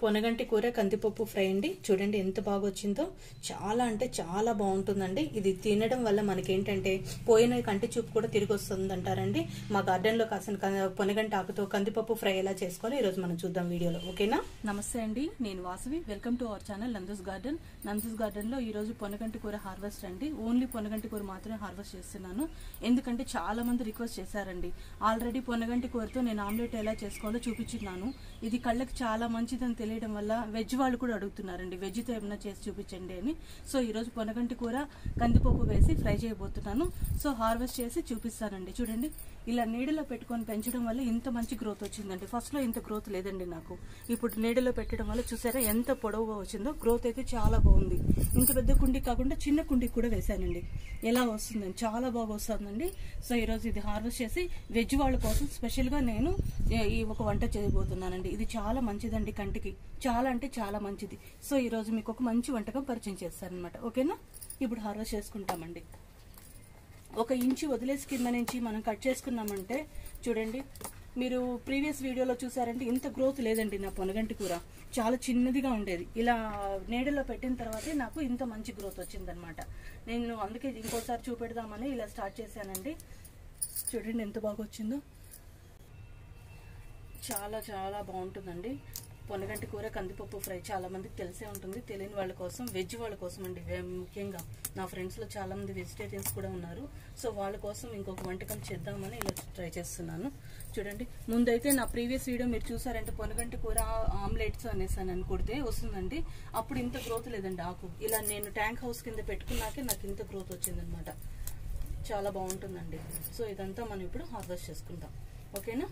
పొనగంటి కూర కందిపప్పు ఫ్రై అండి చూడండి ఎంత బాగా వచ్చిందో చాలా అంటే చాలా బాగుంటుందండి ఇది తినడం వల్ల మనకేంటంటే పోయిన కంటి చూపు కూడా తిరిగి వస్తుంది అంటారండి మా గార్డెన్ లో కాసిన క- పొనగంటి ఆకుతో కందిపప్పు ఫ్రై ఎలా చేసుకోవాలో ఈ రోజు మనం చూద్దాం వీడియోలో ఓకేనా నమస్తే అండి నేను Vasavi welcome to our channel Nandu's garden Nandu's garden లో ఈ రోజు పొనగంటి కూర హార్వెస్ట్ అండి ఓన్లీ పొనగంటి కూర మాత్రమే హార్వెస్ట్ చేస్తున్నాను ఎందుకంటే చాలా మంది రిక్వెస్ట్ చేశారండి ఆల్రెడీ పొనగంటి కూరతో నేను ఆమ్లెట్ ఎలా చేసుకోవాలో చూపించున్నాను ఇది కళ్ళకి చాలా మంచిదని తెలియడం వల్ల వెజ్ వాళ్ళు కూడా అడుగుతున్నారండి వెజ్తో ఏమైనా చేసి చూపించండి అని సో ఈ రోజు పొనగంటి కూర కందిపప్పు వేసి ఫ్రై చేయబోతున్నాను సో హార్వెస్ట్ చేసి చూపిస్తానండి చూడండి ఇలా నీడలో పెట్టుకొని పెంచడం వల్ల ఇంత మంచి గ్రోత్ వచ్చిందండి ఫస్ట్ లో ఇంత గ్రోత్ లేదండి నాకు ఇప్పుడు నీడలో పెట్టడం వల్ల చూసారా ఎంత పొడవుగా వచ్చిందో గ్రోత్ అయితే చాలా బాగుంది ఇంత పెద్ద కుండి కాకుండా చిన్న కుండికి కూడా వేశానండి ఎలా వస్తుందండి చాలా బాగా వస్తుందండి సో ఈరోజు ఇది హార్వెస్ట్ చేసి వెజ్ వాళ్ళ కోసం స్పెషల్ గా నేను ఏ- ఈ ఒక వంట చేయబోతున్నానండి ఇది చాలా మంచిదండి కంటికి చాలా అంటే చాలా మంచిది సో ఈ రోజు మీకు ఒక మంచి వంటకం పరిచయం చేస్తానమాట ఓకేనా ఇప్పుడు హార్వెస్ట్ చేసుకుంటామండి ఒక ఇంచు వదిలేసి కింద నుంచి మనం కట్ చేసుకున్నామంటే చూడండి మీరు ప్రీవియస్ వీడియోలో చూసారంటే ఇంత గ్రోత్ లేదండి నా పొనగంటి కూర చాలా చిన్నదిగా ఉండేది ఇలా నీడలో పెట్టిన తర్వాతే నాకు ఇంత మంచి గ్రోత్ వచ్చిందనమాట నేను అందుకే ఇంకోసారి చూపెడదామని ఇలా స్టార్ట్ చేశానండి చూడండి ఎంత బాగా వచ్చిందో చాలా చాలా బాగుంటుందండి పొనగంటి కూర కందిపప్పు ఫ్రై చాలా మందికి తెలిసే ఉంటుంది తెలియని వాళ్ళ కోసం వెజ్ వాళ్ళ కోసం అండి వే- ముఖ్యంగా నా ఫ్రెండ్స్ లో చాలా మంది వెజిటేరియన్స్ కూడా ఉన్నారు సో వాళ్ళ కోసం ఇంకొక వంటకం చేద్దామని ఇలా ట్రై చేస్తున్నాను చూడండి ముందైతే నా ప్రీవియస్ వీడియో మీరు చూసారంటే పొనగంటి కూర ఆమ్లెట్స్ అనేసాను అని కొడితే వస్తుందండి అప్పుడు ఇంత గ్రోత్ లేదండి ఆకు ఇలా నేను ట్యాంక్ హౌస్ కింద పెట్టుకున్నాకే నాకు ఇంత గ్రోత్ వచ్చిందనమాట చాలా బాగుంటుందండి సో ఇదంతా మనం ఇప్పుడు హార్వెస్ట్ చేసుకుందాం ఓకేనా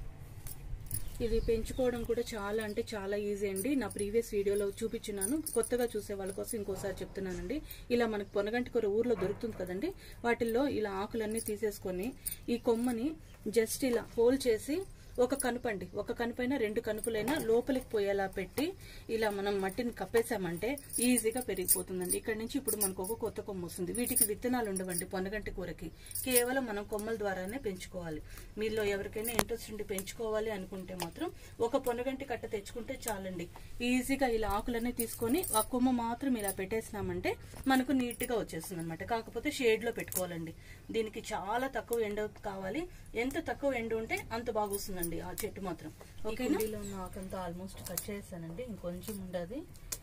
ఇది పెంచుకోవడం కూడా చాలా అంటే చాలా ఈజీ అండి నా ప్రీవియస్ వీడియోలో చూపించున్నాను కొత్తగా చూసే వాళ్ళ కోసం ఇంకోసారి చెప్తున్నానండి ఇలా మనకు పొనగంటి కూర ఊర్లో దొరుకుతుంది కదండి వాటిల్లో ఇలా ఆకులన్నీ తీసేసుకొని ఈ కొమ్మని జస్ట్ ఇలా హోల్ చేసి ఒక కనుపండి ఒక కనుపైన రెండు కనుపులైనా లోపలికి పోయేలా పెట్టి ఇలా మనం మట్టిని కప్పేసామంటే ఈజీగా పెరిగిపోతుందండి ఇక్కడ నుంచి ఇప్పుడు మనకు ఒక కొత్త కొమ్మ వస్తుంది వీటికి విత్తనాలు ఉండవండి పొనగంటి కూరకి కేవలం మనం కొమ్మల ద్వారానే పెంచుకోవాలి మీలో ఎవరికైనా ఇంట్రెస్ట్ ఉండి పెంచుకోవాలి అనుకుంటే మాత్రం ఒక పొనగంటి కట్ట తెచ్చుకుంటే చాలండి ఈజీగా ఇలా ఆకులన్నీ తీసుకొని ఆ కొమ్మ మాత్రం ఇలా పెట్టేసినామంటే మనకు నీట్ గా వచ్చేస్తుంది అనమాట కాకపోతే షేడ్ లో పెట్టుకోవాలండి దీనికి చాలా తక్కువ ఎండ కావాలి ఎంత తక్కువ ఎండ ఉంటే అంత బాగా వస్తుందండి ఆ చెట్టు మాత్రం ఓకే కుండీలో ఉన్న ఆకంతా ఆల్మోస్ట్ కట్ చేసానండి ఇంకొంచెం ఉండదు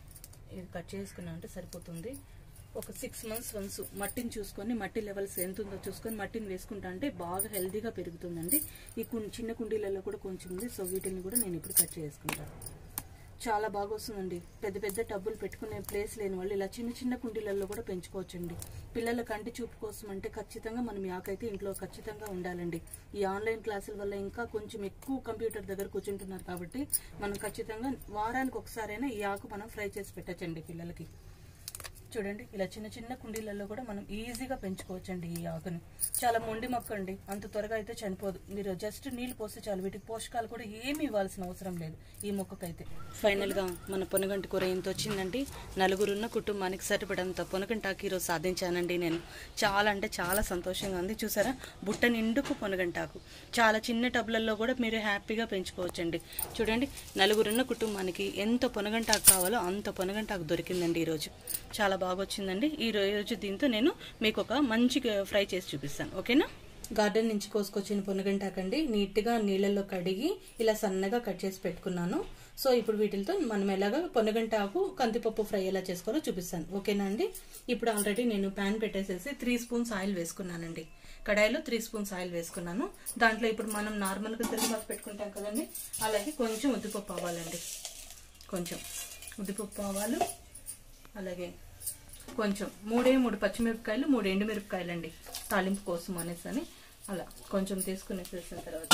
ఇది కట్ చేసుకున్నా అంటే సరిపోతుంది ఒక సిక్స్ మంత్స్ వన్స్ మట్టిని చూసుకొని మట్టి లెవెల్స్ ఎంత ఉందో చూసుకొని మట్టిని వేసుకుంటా అంటే బాగా హెల్దీగా పెరుగుతుందండి ఈ kun- చిన్న కుండీలలో కూడా కొంచెం ఉంది సో వీటిని కూడా నేను ఇప్పుడు కట్ చేసుకుంటాను చాలా బాగా వస్తుందండి పెద్ద పెద్ద టబ్బులు పెట్టుకునే ప్లేస్ లేని వాళ్ళు ఇలా చిన్న చిన్న కుండీలలో కూడా పెంచుకోవచ్చండి పిల్లల కంటి చూపు కోసం అంటే ఖచ్చితంగా మనం ఈ ఆకైతే ఇంట్లో ఖచ్చితంగా ఉండాలండి ఈ ఆన్లైన్ క్లాసుల వల్ల ఇంకా కొంచెం ఎక్కువ కంప్యూటర్ దగ్గర కూర్చుంటున్నారు కాబట్టి మనం ఖచ్చితంగా వారానికి ఒకసారైనా ఈ ఆకు మనం ఫ్రై చేసి పెట్టచ్చండి పిల్లలకి చూడండి ఇలా చిన్న చిన్న కుండీలలో కూడా మనం ఈజీగా పెంచుకోవచ్చండి ఈ ఆకుని చాలా మొండి మొక్క అండి అంత త్వరగా అయితే చనిపోదు మీరు జస్ట్ నీళ్లు పోస్తే చాలు వీటికి పోషకాలు కూడా ఏమీ ఇవ్వాల్సిన అవసరం లేదు ఈ మొక్కకైతే ఫైనల్ గా మన పొనగంటి కూర ఎంత వచ్చిందండి నలుగురున్న కుటుంబానికి సరిపడంత పొనగంటాకు ఈరోజు సాధించానండి నేను చాలా అంటే చాలా సంతోషంగా ఉంది చూసారా బుట్ట నిండుకు పొనగంటాకు చాలా చిన్న టబ్లలో కూడా మీరు హ్యాపీగా పెంచుకోవచ్చండి చూడండి నలుగురున్న కుటుంబానికి ఎంత పొనగంటాకు కావాలో అంత పొనగంటాకు దొరికిందండి ఈరోజు చాలా బాగా వచ్చిందండి ఈ రోజు దీంతో నేను మీకు ఒక మంచి ఫ్రై చేసి చూపిస్తాను ఓకేనా గార్డెన్ నుంచి కోసుకొచ్చిన పొనగంటాకండి నీట్గా నీళ్ళల్లో కడిగి ఇలా సన్నగా కట్ చేసి పెట్టుకున్నాను సో ఇప్పుడు వీటితో మనం ఎలాగా పొనగంటాకు కందిపప్పు ఫ్రై ఎలా చేసుకోవాలో చూపిస్తాను ఓకేనా అండి ఇప్పుడు ఆల్రెడీ నేను ప్యాన్ పెట్టేసేసి త్రీ స్పూన్స్ ఆయిల్ వేసుకున్నానండి కడాయిలో త్రీ స్పూన్స్ ఆయిల్ వేసుకున్నాను దాంట్లో ఇప్పుడు మనం నార్మల్గా తిరుగుబాటు పెట్టుకుంటాం కదండి అలాగే కొంచెం ఉద్దిపప్పు అవ్వాలండి కొంచెం ఉద్దిపప్పు ఆవాలు అలాగే కొంచెం మూడే మూడు పచ్చిమిరపకాయలు మూడు ఎండుమిరపకాయలు అండి తాలింపు కోసం అనేసి అని అలా కొంచెం తీసుకుని వేసేసిన తర్వాత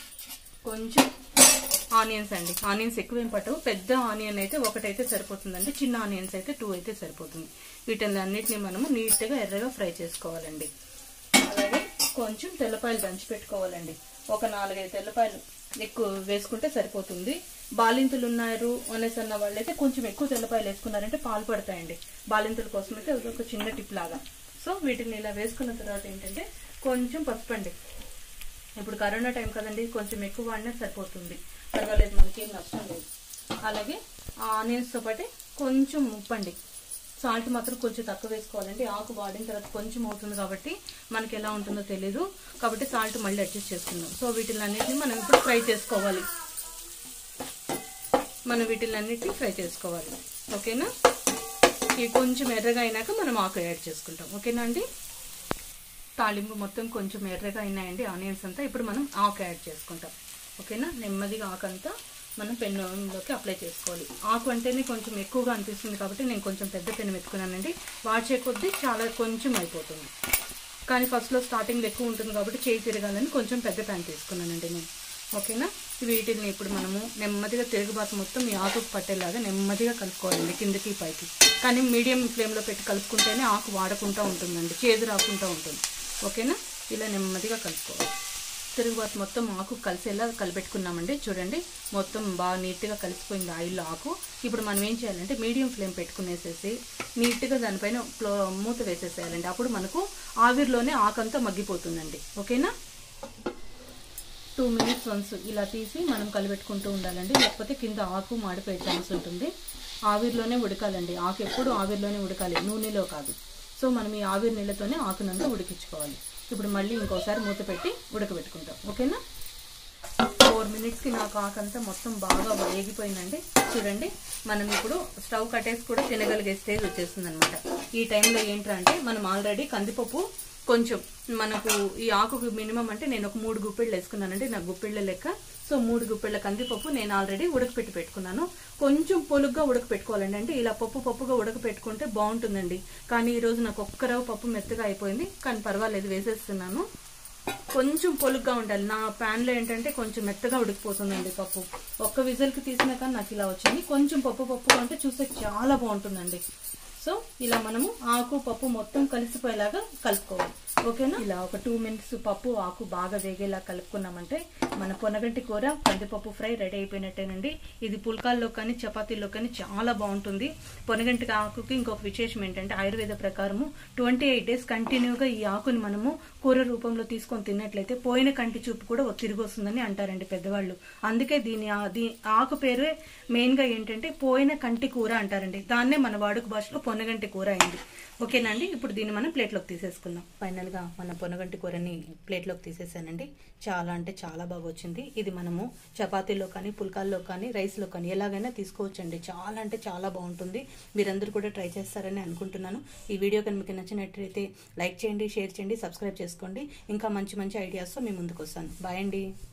కొంచెం ఆనియన్స్ అండి ఆనియన్స్ ఎక్కువ ఏం పట్టవు పెద్ద ఆనియన్ అయితే ఒకటైతే సరిపోతుందండి చిన్న ఆనియన్స్ అయితే టూ అయితే సరిపోతుంది వీటిని అన్నిటిని మనము నీట్గా ఎర్రగా ఫ్రై చేసుకోవాలండి అలాగే కొంచెం తెల్లపాయలు దంచి పెట్టుకోవాలండి ఒక నాలుగైదు తెల్లపాయలు ఎక్కువ వేసుకుంటే సరిపోతుంది బాలింతులు ఉన్నారు అనేసి అన్న వాళ్ళైతే కొంచెం ఎక్కువ తెల్లపాయలు వేసుకున్నారంటే పాలు పడతాయండి బాలింతుల కోసం అయితే అది ఒక చిన్న టిప్ లాగా సో వీటిని ఇలా వేసుకున్న తర్వాత ఏంటంటే కొంచెం పసుపు అండి ఇప్పుడు కరోనా టైం కదండి కొంచెం ఎక్కువ వాడినా సరిపోతుంది పర్వాలేదు మనకి ఏం నష్టం లేదు అలాగే ఆనియన్స్తో పాటు కొంచెం ఉప్పండి సాల్ట్ మాత్రం కొంచెం తక్కువ వేసుకోవాలండి ఆకు వాడిన తర్వాత కొంచెం అవుతుంది కాబట్టి మనకి ఎలా ఉంటుందో తెలీదు కాబట్టి సాల్ట్ మళ్ళీ అడ్జస్ట్ చేసుకుందాం సో వీటిలన్నిటిని మనం ఇప్పుడు ఫ్రై చేసుకోవాలి మనం వీటిలన్నిటిని ఫ్రై చేసుకోవాలి ఓకేనా ఇవి కొంచెం ఎర్రగా అయినాక మనం ఆకు యాడ్ చేసుకుంటాం ఓకేనా అండి తాలింపు మొత్తం కొంచెం ఎర్రగా అయినాయండి ఆనియన్స్ అంతా ఇప్పుడు మనం ఆకు యాడ్ చేసుకుంటాం ఓకేనా నెమ్మదిగా ఆకు అంతా మనం పెన్నులోకి అప్లై చేసుకోవాలి ఆకు అంటేనే కొంచెం ఎక్కువగా అనిపిస్తుంది కాబట్టి నేను కొంచెం పెద్ద పెన్ను ఎత్తుకున్నానండి వాచే కొద్దీ చాలా కొంచెం అయిపోతుంది కానీ ఫస్ట్లో స్టార్టింగ్లో ఎక్కువ ఉంటుంది కాబట్టి చేయి తిరగాలని కొంచెం పెద్ద ప్యాన్ తీసుకున్నానండి నేను ఓకేనా వీటిని ఇప్పుడు మనము నెమ్మదిగా తిరుగుబాటు మొత్తం ఈ ఆకుకు పట్టేలాగా నెమ్మదిగా కలుపుకోవాలండి కిందకి పైకి కానీ మీడియం ఫ్లేమ్లో పెట్టి కలుపుకుంటేనే ఆకు వాడకుండా ఉంటుందండి చేదు రాకుండా ఉంటుంది ఓకేనా ఇలా నెమ్మదిగా కలుపుకోవాలి తిరుగుబాటు మొత్తం ఆకు కలిసేలా కలిపెట్టుకున్నామండి చూడండి మొత్తం బాగా నీట్గా కలిసిపోయింది ఆయిల్ ఆకు ఇప్పుడు మనం ఏం చేయాలంటే మీడియం ఫ్లేమ్ పెట్టుకునేసేసి నీట్గా దానిపైన క్లో- మూత వేసేసేయాలండి అప్పుడు మనకు ఆవిరిలోనే ఆకంతా మగ్గిపోతుందండి ఓకేనా టూ మినిట్స్ వన్స్ ఇలా తీసి మనం కలిపెట్టుకుంటూ ఉండాలండి లేకపోతే కింద ఆకు మాడిపోయే ఛాన్స్ ఉంటుంది ఆవిరిలోనే ఉడకాలండి ఆకు ఎప్పుడు ఆవిరిలోనే ఉడకాలి నూనెలో కాదు సో మనం ఈ ఆవిరి నీళ్ళతోనే ఆకునంతా ఉడికించుకోవాలి ఇప్పుడు మళ్ళీ ఇంకోసారి మూత పెట్టి ఉడకబెట్టుకుంటాం ఓకేనా ఫోర్ మినిట్స్కి నాకు ఆకంతా మొత్తం బాగా వేగిపోయిందండి చూడండి మనం ఇప్పుడు స్టవ్ కట్టేసి కూడా తినగలిగే స్టేజ్ వచ్చేస్తుంది అనమాట ఈ టైంలో ఏంటంటే మనం ఆల్రెడీ కందిపప్పు కొంచెం మనకు ఈ ఆకుకు మినిమం అంటే నేను ఒక మూడు గుప్పిళ్ళు వేసుకున్నానండి నా గుప్పిళ్ళ లెక్క సో మూడు గుప్పిళ్ళ కందిపప్పు నేను ఆల్రెడీ ఉడకపెట్టి పెట్టుకున్నాను కొంచెం పొలుగ్గా ఉడకపెట్టుకోవాలండి అంటే ఇలా పప్పు పప్పుగా ఉడకపెట్టుకుంటే బాగుంటుందండి కానీ ఈ రోజు నాకు ఒక్కరవ పప్పు మెత్తగా అయిపోయింది కానీ పర్వాలేదు వేసేస్తున్నాను కొంచెం పొలుగ్గా ఉండాలి నా ప్యాన్లో ఏంటంటే కొంచెం మెత్తగా ఉడికిపోతుందండి పప్పు ఒక్క విజిల్కి తీసినా కానీ నాకు ఇలా వచ్చింది కొంచెం పప్పు పప్పుగా ఉంటే చూస్తే చాలా బాగుంటుందండి సో ఇలా మనము ఆకు పప్పు మొత్తం కలిసిపోయేలాగా కలుపుకోవాలి ఓకేనా ఇలా ఒక టూ మినిట్స్ పప్పు ఆకు బాగా వేగేలా కలుపుకున్నామంటే మన పొనగంటి కూర కందిపప్పు ఫ్రై రెడీ అయిపోయినట్టేనండి ఇది పుల్కాల్లో కానీ చపాతీల్లో కానీ చాలా బాగుంటుంది పొనగంటి ఆకుకి ఇంకొక విశేషం ఏంటంటే ఆయుర్వేద ప్రకారము ట్వంటీ ఎయిట్ డేస్ కంటిన్యూగా ఈ ఆకుని మనము కూర రూపంలో తీసుకొని తిన్నట్లయితే పోయిన కంటి చూపు కూడా తిరిగి వస్తుందని అంటారండి పెద్దవాళ్ళు అందుకే దీని ఆ- దీ ఆకు పేరే మెయిన్ గా ఏంటంటే పోయిన కంటి కూర అంటారండి దాన్నే మన వాడుక భాషలో పొనగంటి కూర అయింది ఓకేనండి ఇప్పుడు దీన్ని మనం ప్లేట్లోకి తీసేసుకుందాం ఫైనల్ గా మన పొనగంటి కూరని ప్లేట్లోకి తీసేసానండి చాలా అంటే చాలా బాగా వచ్చింది ఇది మనము చపాతీలో కానీ పుల్కాల్లో కానీ రైస్లో కానీ ఎలాగైనా తీసుకోవచ్చండి చాలా అంటే చాలా బాగుంటుంది మీరందరూ కూడా ట్రై చేస్తారని అనుకుంటున్నాను ఈ వీడియో కనుక మీకు నచ్చినట్లయితే లైక్ చేయండి షేర్ చేయండి సబ్స్క్రైబ్ చేసుకోండి ఇంకా మంచి మంచి ఐడియాస్తో మీ ముందుకు వస్తాను బాయ్ అండి